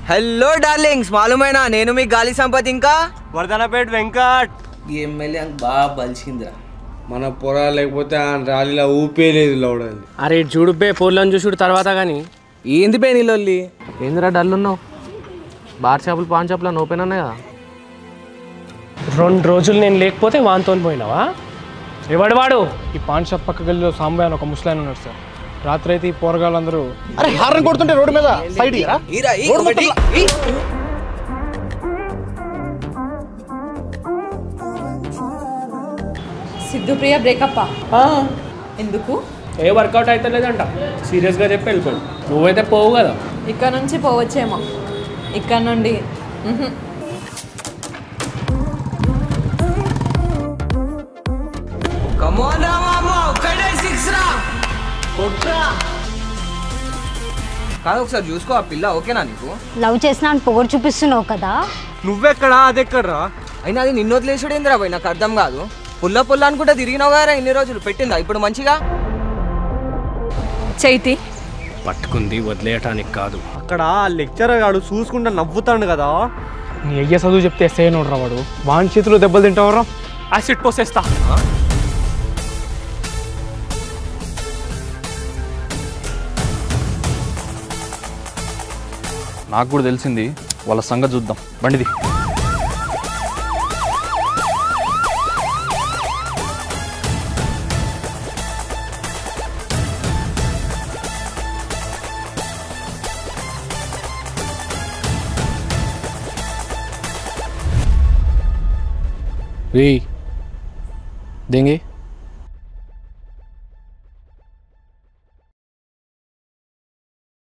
Hello darlings మాలూమైనా నేను మీ గాలి సంపత్ ఇంకా వర్ధనపేట్ వెంకట్ ఈ ఎమ్మెల్యే బాగా బలిసిందిరా మన పొరా లేకపోతే ఆ ర్యాలీలో ఊపే లేదు లౌడని అరే ఇటు చూడు బే ఫోన్లను చూసుడు తర్వాత కానీ ఏంది పే నీళ్ళొల్లి ఏందిరా డల్ ఉన్నావు బార్ షాపులు పాన్ షాపులు ఓపెన్ ఉన్నాయి కదా రెండు రోజులు నేను లేకపోతే వాంతో పోయినావా ఎవడు వాడు ఈ పాన్ షాప్ పక్క గల్లీలో సాంబయ్య అని ఒక ముసలాయన ఉన్నాడు సార్ రాత్రి అయితే ఈ పోరగాళ్ళందరూ అరే హారన్ కొడుతుంటే రోడ్డు మీద సైడ్ ఇరా ఈరా ఈ ఒకటి ఈ. సిద్ధుప్రియ బ్రేకప్ ఎందుకు ఏ వర్కౌట్ అయితే లేదంట సీరియస్గా చెప్పి వెళ్ళిపోయాడు నువ్వైతే పోవు కదా ఇక్కడ నుంచి పోవచ్చేమో ఇక్కడ నుండి మ్హూ. Come on రా మామ ఒక్కడే సిక్స్ రా కాదు ఒకసారి చూసుకో ఆ పిల్ల ఓకేనా నీకు లవ్ చేసిన అని పొగరు చూపిస్తున్నావు కదా నువ్వెక్కడా అదెక్కడ్రా అయినా అది నిన్ను వదిలేసాడేంద్రా పోయి నాకు అర్థం కాదు పుల్ల పుల్ల అనుకుంటే తిరిగినావు కదా ఇన్ని రోజులు పెట్టిందా ఇప్పుడు మంచిగా చైతి పట్టుకుంది వదిలేయటానికి కాదు అక్కడ లెక్చరర్ గాడు చూసుకుంటా నవ్వుతాడు కదా నీ అయ్య చదువు చెప్తే ఎస్ఐ నోడరా వాడు వాని చేతిలో దెబ్బలు తింటావరా యాసిడ్ పోసేస్తా నాకు కూడా తెలిసింది వాళ్ళ సంగతి చూద్దాం బండిది రే देंगे